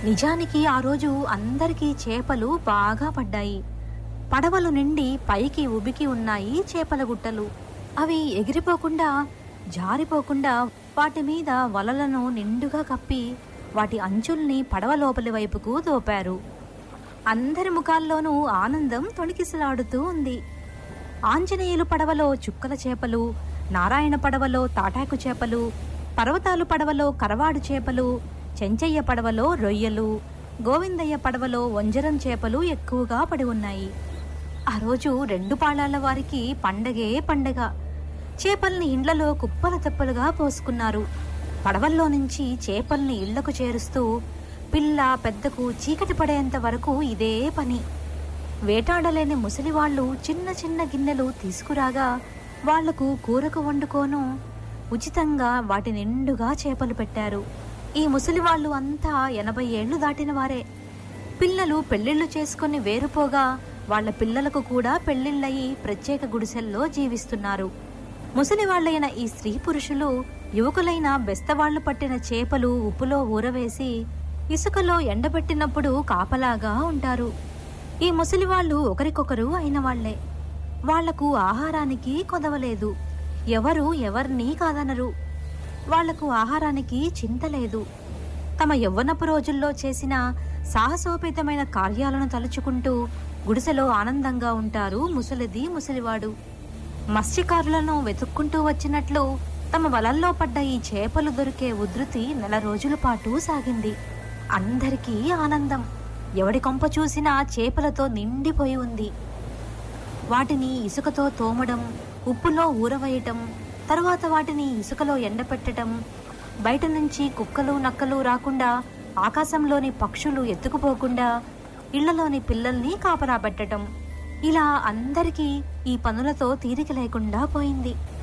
నిజానికి ఆ రోజు అందరికీ చేపలు బాగా పడ్డాయి పడవలు నిండి పైకి ఉబికి ఉన్నాయి చేపల గుట్టలు అవి ఎగిరిపోకుండా జారిపోకుండా వాటి మీద వలలను నిండుగా కప్పి వాటి అంచుల్ని పడవ లోపలి వైపుకు దోపారు అందరి ముఖాల్లోనూ ఆనందం తొణికిసలాడుతూ ఉంది ఆంజనేయులు పడవలో చుక్కల చేపలు నారాయణ పడవలో తాటాకు చేపలు పర్వతాలు పడవలో కరవాడు చేపలు చెంచయ్య పడవలో రొయ్యలు గోవిందయ్య పడవలో వంజరం చేపలు ఎక్కువగా పడి ఉన్నాయి ఆ రోజు రెండు పాళాల వారికి పండగే పండగ చేపల్ని ఇండ్లలో కుప్పల తెప్పలుగా పోసుకున్నారు పడవల్లో నుంచి చేపల్ని ఇళ్లకు చేరుస్తూ పిల్ల పెద్దకు చీకటి పడేంత వరకు ఇదే పని వేటాడలేని ముసలివాళ్ళు చిన్న చిన్న గిన్నెలు తీసుకురాగా వాళ్లకు కూరకు వండుకోను ఉచితంగా వాటి నిండుగా చేపలు పెట్టారు ఈ ముసలివాళ్ళు అంతా ఎనభై ఏళ్లు దాటిన వారే పిల్లలు పెళ్లిళ్లు చేసుకుని వేరుపోగా వాళ్ళ పిల్లలకు కూడా పెళ్లిళ్ళయి ప్రత్యేక గుడిసెల్లో జీవిస్తున్నారు ముసలివాళ్లైన ఈ స్త్రీ పురుషులు యువకులైన బెస్తవాళ్లు పట్టిన చేపలు ఉప్పులో ఊరవేసి ఇసుకలో ఎండబెట్టినప్పుడు కాపలాగా ఉంటారు ఈ ముసలివాళ్ళు ఒకరికొకరు అయిన వాళ్లే వాళ్లకు ఆహారానికి కొదవలేదు ఎవరు ఎవరినీ కాదనరు వాళ్లకు ఆహారానికి చింత లేదు తమ యవ్వనపు రోజుల్లో చేసిన సాహసోపేతమైన కార్యాలను తలుచుకుంటూ గుడిసెలో ఆనందంగా ఉంటారు ముసలిది ముసలివాడు మత్స్యకారులను వెతుక్కుంటూ వచ్చినట్లు తమ వలల్లో పడ్డ ఈ చేపలు దొరికే ఉధృతి నెల రోజుల పాటు సాగింది అందరికీ ఆనందం ఎవడి కొంప చూసినా చేపలతో నిండిపోయి ఉంది వాటిని ఇసుకతో తోమడం ఉప్పులో ఊరవేయటం తరువాత వాటిని ఇసుకలో ఎండపెట్టడం బయట నుంచి కుక్కలు నక్కలు రాకుండా ఆకాశంలోని పక్షులు ఎత్తుకుపోకుండా ఇళ్లలోని పిల్లల్ని కాపలా పెట్టటం ఇలా అందరికీ ఈ పనులతో తీరిక లేకుండా పోయింది